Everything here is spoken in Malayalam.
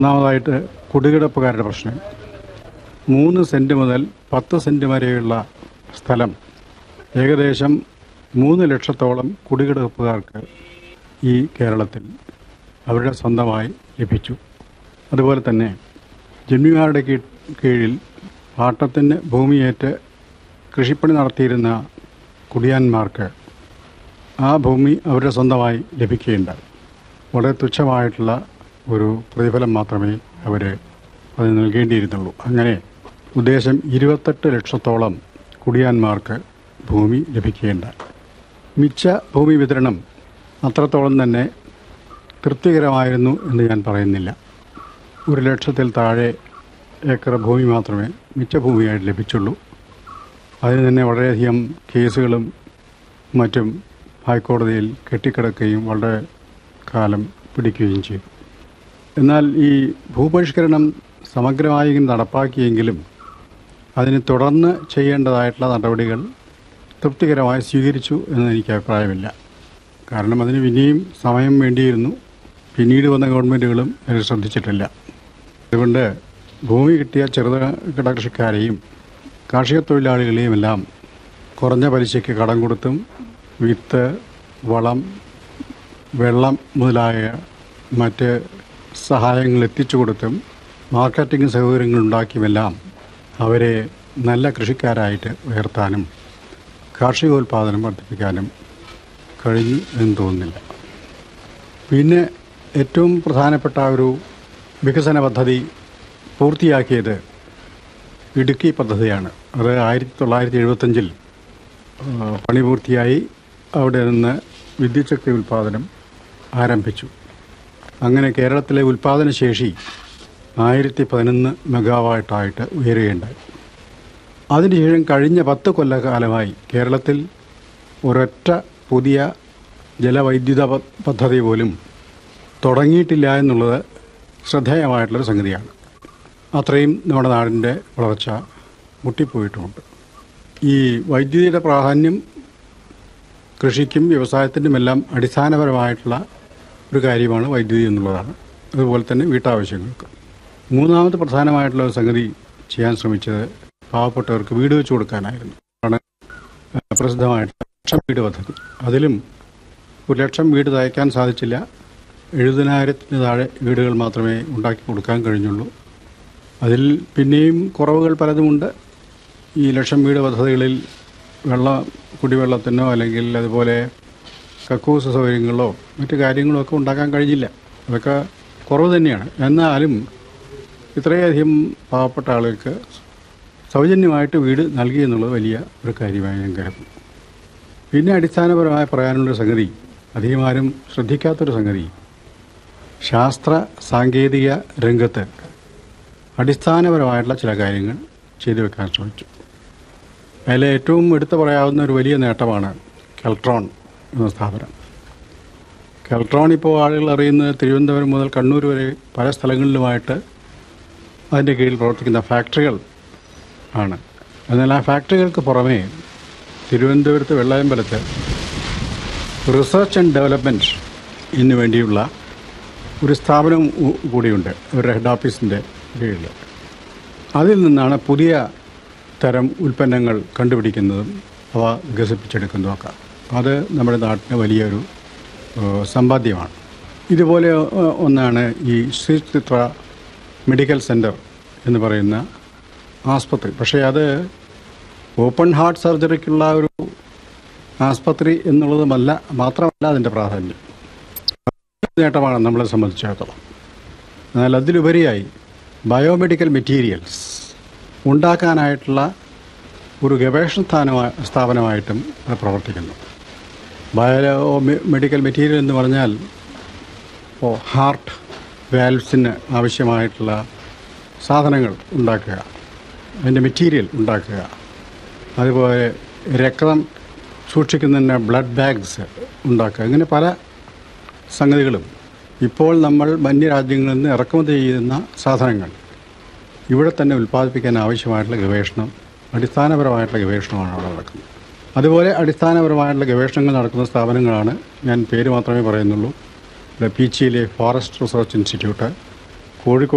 ഒന്നാമതായിട്ട് കുടികിടപ്പുകാരുടെ പ്രശ്നം മൂന്ന് സെൻറ്റ് മുതൽ പത്ത് സെൻറ്റ് വരെയുള്ള സ്ഥലം ഏകദേശം മൂന്ന് ലക്ഷത്തോളം കുടികിടപ്പുകാർക്ക് ഈ കേരളത്തിൽ അവരുടെ സ്വന്തമായി ലഭിച്ചു അതുപോലെ തന്നെ ജന്മിമാരുടെ കീ- കീഴിൽ പാട്ടത്തിന് ഭൂമിയേറ്റ് കൃഷിപ്പണി നടത്തിയിരുന്ന കുടിയാന്മാർക്ക് ആ ഭൂമി അവരുടെ സ്വന്തമായി ലഭിക്കുകയുണ്ടായി വളരെ തുച്ഛമായിട്ടുള്ള ഒരു പ്രതിഫലം മാത്രമേ അവർ അതിന് നൽകേണ്ടിയിരുന്നുള്ളൂ അങ്ങനെ ഉദ്ദേശം ഇരുപത്തെട്ട് ലക്ഷത്തോളം കുടിയാന്മാർക്ക് ഭൂമി ലഭിക്കുകയുണ്ടായി മിച്ച ഭൂമി വിതരണം അത്രത്തോളം തന്നെ തൃപ്തികരമായിരുന്നു എന്ന് ഞാൻ പറയുന്നില്ല ഒരു ലക്ഷത്തിൽ താഴെ ഏക്കർ ഭൂമി മാത്രമേ മിച്ച ഭൂമിയായിട്ട് ലഭിച്ചുള്ളൂ അതിന് തന്നെ വളരെയധികം കേസുകളും മറ്റും ഹൈക്കോടതിയിൽ കെട്ടിക്കിടക്കുകയും വളരെ കാലം പിടിക്കുകയും ചെയ്തു എന്നാൽ ഈ ഭൂപരിഷ്കരണം സമഗ്രമായി ഇങ്ങനെ നടപ്പാക്കിയെങ്കിലും അതിന് തുടർന്ന് ചെയ്യേണ്ടതായിട്ടുള്ള നടപടികൾ തൃപ്തികരമായി സ്വീകരിച്ചു എന്ന് എനിക്ക് അഭിപ്രായമില്ല കാരണം അതിന് പിന്നെയും സമയം വേണ്ടിയിരുന്നു പിന്നീട് വന്ന ഗവൺമെൻറ്റുകളും അതിൽ ശ്രദ്ധിച്ചിട്ടില്ല അതുകൊണ്ട് ഭൂമി കിട്ടിയ ചെറുകിട കൃഷിക്കാരെയും കാർഷിക തൊഴിലാളികളെയും എല്ലാം കുറഞ്ഞ പലിശയ്ക്ക് കടം കൊടുത്തും വിത്ത് വളം വെള്ളം മുതലായ മറ്റ് സഹായങ്ങൾ എത്തിച്ചു കൊടുത്തും മാർക്കറ്റിംഗ് സൗകര്യങ്ങൾ ഉണ്ടാക്കിയുമെല്ലാം അവരെ നല്ല കൃഷിക്കാരായിട്ട് ഉയർത്താനും കാർഷികോൽപാദനം വർദ്ധിപ്പിക്കാനും കഴിഞ്ഞു എന്ന് തോന്നുന്നില്ല പിന്നെ ഏറ്റവും പ്രധാനപ്പെട്ട ഒരു വികസന പദ്ധതി പൂർത്തിയാക്കിയത് ഇടുക്കി പദ്ധതിയാണ് അത് ആയിരത്തി തൊള്ളായിരത്തി എഴുപത്തഞ്ചിൽ പണി പൂർത്തിയായി അവിടെ നിന്ന് വിദ്യുച്ഛക്തി ഉൽപ്പാദനം ആരംഭിച്ചു അങ്ങനെ കേരളത്തിലെ ഉൽപ്പാദന ശേഷി ആയിരത്തി പതിനൊന്ന് മെഗാവാട്ടായിട്ട് ഉയരുകയുണ്ടായി അതിനുശേഷം കഴിഞ്ഞ പത്ത് കൊല്ലകാലമായി കേരളത്തിൽ ഒരൊറ്റ പുതിയ ജലവൈദ്യുത പ- പദ്ധതി പോലും തുടങ്ങിയിട്ടില്ല എന്നുള്ളത് ശ്രദ്ധേയമായിട്ടുള്ളൊരു സംഗതിയാണ് അത്രയും നമ്മുടെ നാടിൻ്റെ വളർച്ച മുട്ടിപ്പോയിട്ടുമുണ്ട് ഈ വൈദ്യുതിയുടെ പ്രാധാന്യം കൃഷിക്കും വ്യവസായത്തിനുമെല്ലാം അടിസ്ഥാനപരമായിട്ടുള്ള ഒരു കാര്യമാണ് വൈദ്യുതി എന്നുള്ളതാണ് അതുപോലെ തന്നെ വീട്ടാവശ്യങ്ങൾക്ക് മൂന്നാമത് പ്രധാനമായിട്ടുള്ള ഒരു സംഗതി ചെയ്യാൻ ശ്രമിച്ചത് പാവപ്പെട്ടവർക്ക് വീട് വെച്ച് കൊടുക്കാനായിരുന്നു ആണ് ഏഹ്, പ്രസിദ്ധമായിട്ടുള്ള ലക്ഷം വീട് പദ്ധതി അതിലും ഒരു ലക്ഷം വീട് തയ്ക്കാൻ സാധിച്ചില്ല എഴുപതിനായിരത്തിന് താഴെ വീടുകൾ മാത്രമേ ഉണ്ടാക്കി കൊടുക്കാൻ കഴിഞ്ഞുള്ളൂ അതിൽ പിന്നെയും കുറവുകൾ പലതുമുണ്ട് ഈ ലക്ഷം വീട് പദ്ധതികളിൽ വെള്ളം കുടിവെള്ളത്തിനോ അല്ലെങ്കിൽ അതുപോലെ കക്കൂസ് സൗകര്യങ്ങളോ മറ്റു കാര്യങ്ങളോ ഒക്കെ ഉണ്ടാക്കാൻ കഴിഞ്ഞില്ല അതൊക്കെ കുറവ് തന്നെയാണ് എന്നാലും ഇത്രയധികം പാവപ്പെട്ട ആളുകൾക്ക് സൗജന്യമായിട്ട് വീട് നൽകി എന്നുള്ളത് വലിയ ഒരു കാര്യമായി ഞാൻ കരുതുന്നു പിന്നെ അടിസ്ഥാനപരമായി പറയാനുള്ളൊരു സംഗതി അധികം ആരും ശ്രദ്ധിക്കാത്തൊരു സംഗതി ശാസ്ത്ര സാങ്കേതിക രംഗത്ത് അടിസ്ഥാനപരമായിട്ടുള്ള ചില കാര്യങ്ങൾ ചെയ്തു വെക്കാൻ ശ്രമിച്ചു അതിൽ ഏറ്റവും എടുത്തു പറയാവുന്ന ഒരു വലിയ നേട്ടമാണ് കെൽട്രോൺ എന്ന സ്ഥാപനം കെൽട്രോൺ ഇപ്പോൾ ആളുകൾ അറിയുന്നത് തിരുവനന്തപുരം മുതൽ കണ്ണൂർ വരെ പല സ്ഥലങ്ങളിലുമായിട്ട് അതിൻ്റെ കീഴിൽ പ്രവർത്തിക്കുന്ന ഫാക്ടറികൾ ആണ് എന്നാൽ ആ ഫാക്ടറികൾക്ക് പുറമേ തിരുവനന്തപുരത്ത് വെള്ളയമ്പലത്ത് റിസർച്ച് ആൻഡ് ഡെവലപ്മെൻറ്റ് ഇതിനു വേണ്ടിയുള്ള ഒരു സ്ഥാപനം ഉ- കൂടിയുണ്ട് അവരുടെ ഹെഡ് ഓഫീസിൻ്റെ കീഴിൽ അതിൽ നിന്നാണ് പുതിയ തരം ഉൽപ്പന്നങ്ങൾ കണ്ടുപിടിക്കുന്നതും അവ വികസിപ്പിച്ചെടുക്കുന്നതും ഒക്കെ അത് നമ്മുടെ നാട്ടിന് വലിയൊരു ഏഹ്, സമ്പാദ്യമാണ് ഇതുപോലെ ഏഹ്, ഒന്നാണ് ഈ ശ്രീ ചിത്ര മെഡിക്കൽ സെൻറ്റർ എന്ന് പറയുന്ന ആസ്പത്രി പക്ഷേ അത് ഓപ്പൺ ഹാർട്ട് സർജറിക്കുള്ള ഒരു ആസ്പത്രി എന്നുള്ളതുമല്ല മാത്രമല്ല അതിൻ്റെ പ്രാധാന്യം നേട്ടമാണ് നമ്മളെ സംബന്ധിച്ചിടത്തോളം എന്നാൽ അതിലുപരിയായി ബയോമെഡിക്കൽ മെറ്റീരിയൽസ് ഉണ്ടാക്കാനായിട്ടുള്ള ഒരു ഗവേഷണ സ്ഥാനമായി സ്ഥാപനമായിട്ടും അത് പ്രവർത്തിക്കുന്നു ബയോ മെ- മെഡിക്കൽ മെറ്റീരിയൽ എന്ന് പറഞ്ഞാൽ ഇപ്പോൾ ഹാർട്ട് വാൽവ്സിന് ആവശ്യമായിട്ടുള്ള സാധനങ്ങൾ ഉണ്ടാക്കുക അതിൻ്റെ മെറ്റീരിയൽ ഉണ്ടാക്കുക അതുപോലെ രക്തം സൂക്ഷിക്കുന്നതിന് ബ്ലഡ് ബാഗ്സ് ഉണ്ടാക്കുക ഇങ്ങനെ പല സംഗതികളും ഇപ്പോൾ നമ്മൾ മന്യരാജ്യങ്ങളിൽ നിന്ന് ഇറക്കുമതി ചെയ്യുന്ന സാധനങ്ങൾ ഇവിടെ തന്നെ ഉൽപ്പാദിപ്പിക്കാൻ ആവശ്യമായിട്ടുള്ള ഗവേഷണം അടിസ്ഥാനപരമായിട്ടുള്ള ഗവേഷണമാണ് അവിടെ നടക്കുന്നത് അതുപോലെ അടിസ്ഥാനപരമായിട്ടുള്ള ഗവേഷണങ്ങൾ നടക്കുന്ന സ്ഥാപനങ്ങളാണ് ഞാൻ പേര് മാത്രമേ പറയുന്നുള്ളൂ ഇവിടെ പീച്ചിയിലെ ഫോറസ്റ്റ് റിസർച്ച് ഇൻസ്റ്റിറ്റ്യൂട്ട് കോഴിക്കോട്